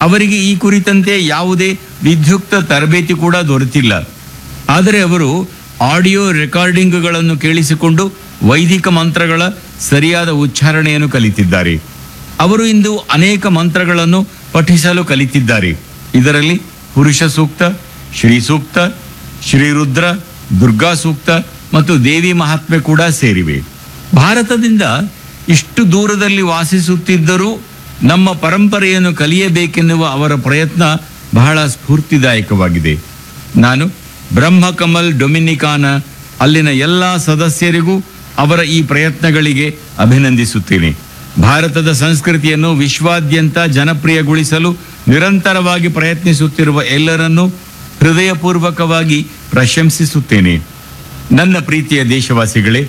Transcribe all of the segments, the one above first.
ಅವರಿಗೆ ಈ ಕುರಿತಂತೆ ಯಾವುದೇ ವಿದ್ಯುಕ್ತ ತರಬೇತಿ ಕೂಡ ದೊರೆತಿಲ್ಲ ಆದರೆ ಅವರು ಆಡಿಯೋ ರೆಕಾರ್ಡಿಂಗ್ಗಳನ್ನು ಕೇಳಿಸಿಕೊಂಡು ವೈದಿಕ ಮಂತ್ರಗಳ ಸರಿಯಾದ ಉಚ್ಚಾರಣೆಯನ್ನು ಕಲಿತಿದ್ದಾರೆ ಅವರು ಇಂದು ಅನೇಕ ಮಂತ್ರಗಳನ್ನು ಪಠಿಸಲು ಕಲಿತಿದ್ದಾರೆ ಇದರಲ್ಲಿ ಪುರುಷ ಸೂಕ್ತ ಶ್ರೀ ಸೂಕ್ತ ಶ್ರೀರುದ್ರ ದುರ್ಗಾ ಸೂಕ್ತ ಮತ್ತು ದೇವಿ ಮಹಾತ್ಮೆ ಕೂಡ ಸೇರಿವೆ ಭಾರತದಿಂದ ಇಷ್ಟು ದೂರದಲ್ಲಿ ವಾಸಿಸುತ್ತಿದ್ದರೂ ನಮ್ಮ ಪರಂಪರೆಯನ್ನು ಕಲಿಯಬೇಕೆನ್ನುವ ಅವರ ಪ್ರಯತ್ನ ಬಹಳ ಸ್ಫೂರ್ತಿದಾಯಕವಾಗಿದೆ ನಾನು ಬ್ರಹ್ಮಕಮಲ್ ಡೊಮಿನಿಕಾನ ಅಲ್ಲಿನ ಎಲ್ಲ ಸದಸ್ಯರಿಗೂ ಅವರ ಈ ಪ್ರಯತ್ನಗಳಿಗೆ ಅಭಿನಂದಿಸುತ್ತೇನೆ ಭಾರತದ ಸಂಸ್ಕೃತಿಯನ್ನು ವಿಶ್ವಾದ್ಯಂತ ಜನಪ್ರಿಯಗೊಳಿಸಲು ನಿರಂತರವಾಗಿ ಪ್ರಯತ್ನಿಸುತ್ತಿರುವ ಎಲ್ಲರನ್ನೂ ಹೃದಯಪೂರ್ವಕವಾಗಿ ಪ್ರಶಂಸಿಸುತ್ತೇನೆ ನನ್ನ ಪ್ರೀತಿಯ ದೇಶವಾಸಿಗಳೇ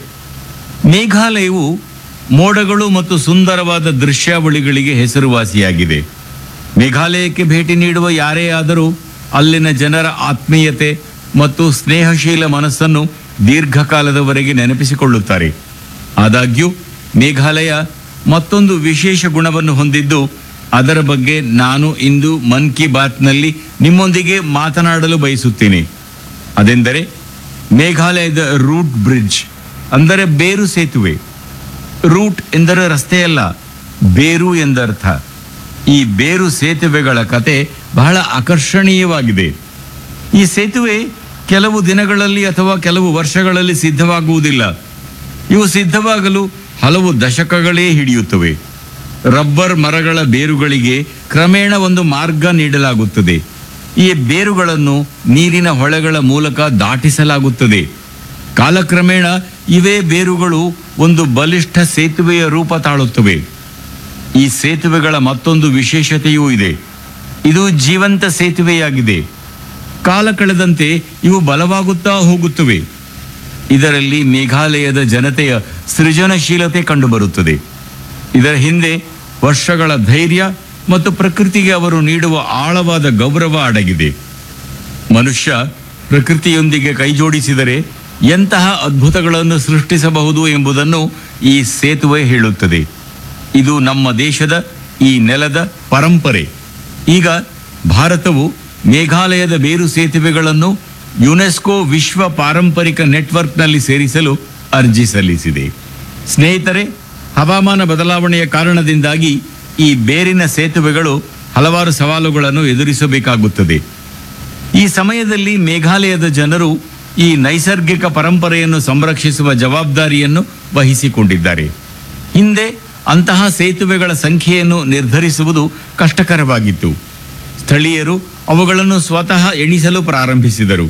ಮೇಘಾಲಯವು ಮೋಡಗಳು ಮತ್ತು ಸುಂದರವಾದ ದೃಶ್ಯಾವಳಿಗಳಿಗೆ ಹೆಸರುವಾಸಿಯಾಗಿದೆ ಮೇಘಾಲಯಕ್ಕೆ ಭೇಟಿ ನೀಡುವ ಯಾರೇ ಆದರೂ ಅಲ್ಲಿನ ಜನರ ಆತ್ಮೀಯತೆ ಮತ್ತು ಸ್ನೇಹಶೀಲ ಮನಸ್ಸನ್ನು ದೀರ್ಘಕಾಲದವರೆಗೆ ನೆನಪಿಸಿಕೊಳ್ಳುತ್ತಾರೆ ಆದಾಗ್ಯೂ ಮೇಘಾಲಯ ಮತ್ತೊಂದು ವಿಶೇಷ ಗುಣವನ್ನು ಹೊಂದಿದ್ದು ಅದರ ಬಗ್ಗೆ ನಾನು ಇಂದು ಮನ್ ಕಿ ಬಾತ್ನಲ್ಲಿ ನಿಮ್ಮೊಂದಿಗೆ ಮಾತನಾಡಲು ಬಯಸುತ್ತೇನೆ ಅದೆಂದರೆ ಮೇಘಾಲಯದ ರೂಟ್ ಬ್ರಿಡ್ಜ್ ಅಂದರೆ ಬೇರು ಸೇತುವೆ ರೂಟ್ ಎಂದರೆ ರಸ್ತೆಯಲ್ಲ ಬೇರು ಎಂದರ್ಥ ಈ ಬೇರು ಸೇತುವೆಗಳ ಕತೆ ಬಹಳ ಆಕರ್ಷಣೀಯವಾಗಿದೆ ಈ ಸೇತುವೆ ಕೆಲವು ದಿನಗಳಲ್ಲಿ ಅಥವಾ ಕೆಲವು ವರ್ಷಗಳಲ್ಲಿ ಸಿದ್ಧವಾಗುವುದಿಲ್ಲ ಇವು ಸಿದ್ಧವಾಗಲು ಹಲವು ದಶಕಗಳೇ ಹಿಡಿಯುತ್ತವೆ ರಬ್ಬರ್ ಮರಗಳ ಬೇರುಗಳಿಗೆ ಕ್ರಮೇಣ ಒಂದು ಮಾರ್ಗ ನೀಡಲಾಗುತ್ತದೆ ಈ ಬೇರುಗಳನ್ನು ನೀರಿನ ಹೊಳೆಗಳ ಮೂಲಕ ದಾಟಿಸಲಾಗುತ್ತದೆ ಕಾಲಕ್ರಮೇಣ ಇವೇ ಬೇರುಗಳು ಒಂದು ಬಲಿಷ್ಠ ಸೇತುವೆಯ ರೂಪ ತಾಳುತ್ತವೆ ಈ ಸೇತುವೆಗಳ ಮತ್ತೊಂದು ವಿಶೇಷತೆಯೂ ಇದೆ ಇದು ಜೀವಂತ ಸೇತುವೆಯಾಗಿದೆ ಕಾಲ ಕಳೆದಂತೆ ಇವು ಬಲವಾಗುತ್ತಾ ಹೋಗುತ್ತವೆ ಇದರಲ್ಲಿ ಮೇಘಾಲಯದ ಜನತೆಯ ಸೃಜನಶೀಲತೆ ಕಂಡುಬರುತ್ತದೆ ಇದರ ಹಿಂದೆ ವರ್ಷಗಳ ಧೈರ್ಯ ಮತ್ತು ಪ್ರಕೃತಿಗೆ ಅವರು ನೀಡುವ ಆಳವಾದ ಗೌರವ ಅಡಗಿದೆ ಮನುಷ್ಯ ಪ್ರಕೃತಿಯೊಂದಿಗೆ ಕೈಜೋಡಿಸಿದರೆ ಎಂತಹ ಅದ್ಭುತಗಳನ್ನು ಸೃಷ್ಟಿಸಬಹುದು ಎಂಬುದನ್ನು ಈ ಸೇತುವೆ ಹೇಳುತ್ತದೆ ಇದು ನಮ್ಮ ದೇಶದ ಈ ನೆಲದ ಪರಂಪರೆ ಈಗ ಭಾರತವು ಮೇಘಾಲಯದ ಬೇರು ಸೇತುವೆಗಳನ್ನು ಯುನೆಸ್ಕೋ ವಿಶ್ವ ಪಾರಂಪರಿಕ ನೆಟ್ವರ್ಕ್ನಲ್ಲಿ ಸೇರಿಸಲು ಅರ್ಜಿ ಸಲ್ಲಿಸಿದೆ ಸ್ನೇಹಿತರೆ ಹವಾಮಾನ ಬದಲಾವಣೆಯ ಕಾರಣದಿಂದಾಗಿ ಈ ಬೇರಿನ ಸೇತುವೆಗಳು ಹಲವಾರು ಸವಾಲುಗಳನ್ನು ಎದುರಿಸಬೇಕಾಗುತ್ತದೆ ಈ ಸಮಯದಲ್ಲಿ ಮೇಘಾಲಯದ ಜನರು ಈ ನೈಸರ್ಗಿಕ ಪರಂಪರೆಯನ್ನು ಸಂರಕ್ಷಿಸುವ ಜವಾಬ್ದಾರಿಯನ್ನು ವಹಿಸಿಕೊಂಡಿದ್ದಾರೆ ಹಿಂದೆ ಅಂತಹ ಸೇತುವೆಗಳ ಸಂಖ್ಯೆಯನ್ನು ನಿರ್ಧರಿಸುವುದು ಕಷ್ಟಕರವಾಗಿತ್ತು ಸ್ಥಳೀಯರು ಅವುಗಳನ್ನು ಸ್ವತಃ ಎಣಿಸಲು ಪ್ರಾರಂಭಿಸಿದರು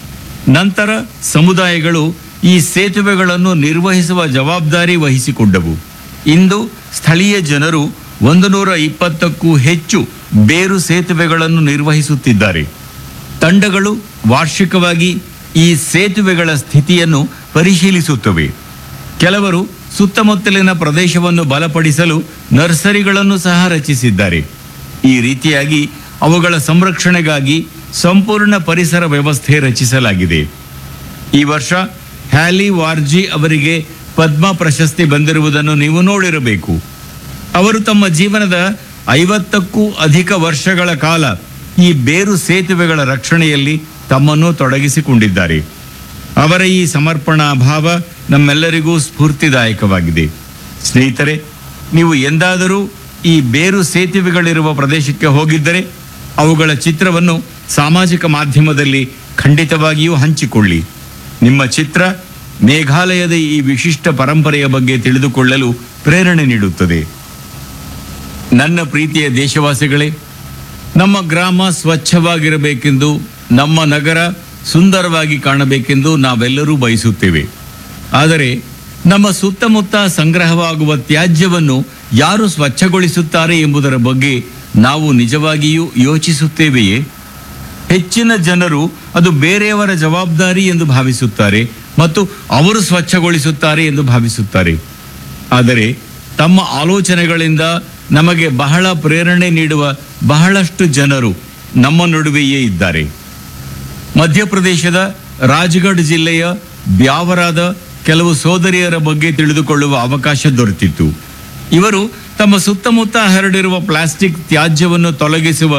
ನಂತರ ಸಮುದಾಯಗಳು ಈ ಸೇತುವೆಗಳನ್ನು ನಿರ್ವಹಿಸುವ ಜವಾಬ್ದಾರಿ ವಹಿಸಿಕೊಂಡವು ಇಂದು ಸ್ಥಳೀಯ ಜನರು ಒಂದು ನೂರ ಇಪ್ಪತ್ತಕ್ಕೂ ಹೆಚ್ಚು ಬೇರು ಸೇತುವೆಗಳನ್ನು ನಿರ್ವಹಿಸುತ್ತಿದ್ದಾರೆ ತಂಡಗಳು ವಾರ್ಷಿಕವಾಗಿ ಈ ಸೇತುವೆಗಳ ಸ್ಥಿತಿಯನ್ನು ಪರಿಶೀಲಿಸುತ್ತವೆ ಕೆಲವರು ಸುತ್ತಮುತ್ತಲಿನ ಪ್ರದೇಶವನ್ನು ಬಲಪಡಿಸಲು ನರ್ಸರಿಗಳನ್ನು ಸಹ ರಚಿಸಿದ್ದಾರೆ ಈ ರೀತಿಯಾಗಿ ಅವುಗಳ ಸಂರಕ್ಷಣೆಗಾಗಿ ಸಂಪೂರ್ಣ ಪರಿಸರ ವ್ಯವಸ್ಥೆ ರಚಿಸಲಾಗಿದೆ ಈ ವರ್ಷ ಹ್ಯಾಲಿ ವಾರ್ಜಿ ಅವರಿಗೆ ಪದ್ಮ ಪ್ರಶಸ್ತಿ ಬಂದಿರುವುದನ್ನು ನೀವು ನೋಡಿರಬೇಕು ಅವರು ತಮ್ಮ ಜೀವನದ ಐವತ್ತಕ್ಕೂ ಅಧಿಕ ವರ್ಷಗಳ ಕಾಲ ಈ ಬೇರು ಸೇತುವೆಗಳ ರಕ್ಷಣೆಯಲ್ಲಿ ತಮ್ಮನ್ನು ತೊಡಗಿಸಿಕೊಂಡಿದ್ದಾರೆ ಅವರ ಈ ಸಮರ್ಪಣಾ ಭಾವ ನಮ್ಮೆಲ್ಲರಿಗೂ ಸ್ಫೂರ್ತಿದಾಯಕವಾಗಿದೆ ಸ್ನೇಹಿತರೆ ನೀವು ಎಂದಾದರೂ ಈ ಬೇರು ಸೇತುವೆಗಳಿರುವ ಪ್ರದೇಶಕ್ಕೆ ಹೋಗಿದ್ದರೆ ಅವುಗಳ ಚಿತ್ರವನ್ನು ಸಾಮಾಜಿಕ ಮಾಧ್ಯಮದಲ್ಲಿ ಖಂಡಿತವಾಗಿಯೂ ಹಂಚಿಕೊಳ್ಳಿ ನಿಮ್ಮ ಚಿತ್ರ ಮೇಘಾಲಯದ ಈ ವಿಶಿಷ್ಟ ಪರಂಪರೆಯ ಬಗ್ಗೆ ತಿಳಿದುಕೊಳ್ಳಲು ಪ್ರೇರಣೆ ನೀಡುತ್ತದೆ ನನ್ನ ಪ್ರೀತಿಯ ದೇಶವಾಸಿಗಳೇ ನಮ್ಮ ಗ್ರಾಮ ಸ್ವಚ್ಛವಾಗಿರಬೇಕೆಂದು ನಮ್ಮ ನಗರ ಸುಂದರವಾಗಿ ಕಾಣಬೇಕೆಂದು ನಾವೆಲ್ಲರೂ ಬಯಸುತ್ತೇವೆ ಆದರೆ ನಮ್ಮ ಸುತ್ತಮುತ್ತ ಸಂಗ್ರಹವಾಗುವ ತ್ಯಾಜ್ಯವನ್ನು ಯಾರು ಸ್ವಚ್ಛಗೊಳಿಸುತ್ತಾರೆ ಎಂಬುದರ ಬಗ್ಗೆ ನಾವು ನಿಜವಾಗಿಯೂ ಯೋಚಿಸುತ್ತೇವೆಯೇ ಹೆಚ್ಚಿನ ಜನರು ಅದು ಬೇರೆಯವರ ಜವಾಬ್ದಾರಿ ಎಂದು ಭಾವಿಸುತ್ತಾರೆ ಮತ್ತು ಅವರು ಸ್ವಚ್ಛಗೊಳಿಸುತ್ತಾರೆ ಎಂದು ಭಾವಿಸುತ್ತಾರೆ ಆದರೆ ತಮ್ಮ ಆಲೋಚನೆಗಳಿಂದ ನಮಗೆ ಬಹಳ ಪ್ರೇರಣೆ ನೀಡುವ ಬಹಳಷ್ಟು ಜನರು ನಮ್ಮ ನಡುವೆಯೇ ಇದ್ದಾರೆ ಮಧ್ಯಪ್ರದೇಶದ ರಾಜ್ಗಢ್ ಜಿಲ್ಲೆಯ ಬ್ಯಾವರಾದ ಕೆಲವು ಸೋದರಿಯರ ಬಗ್ಗೆ ತಿಳಿದುಕೊಳ್ಳುವ ಅವಕಾಶ ದೊರೆತಿತ್ತು ಇವರು ತಮ್ಮ ಸುತ್ತಮುತ್ತ ಹರಡಿರುವ ಪ್ಲಾಸ್ಟಿಕ್ ತ್ಯಾಜ್ಯವನ್ನು ತೊಲಗಿಸುವ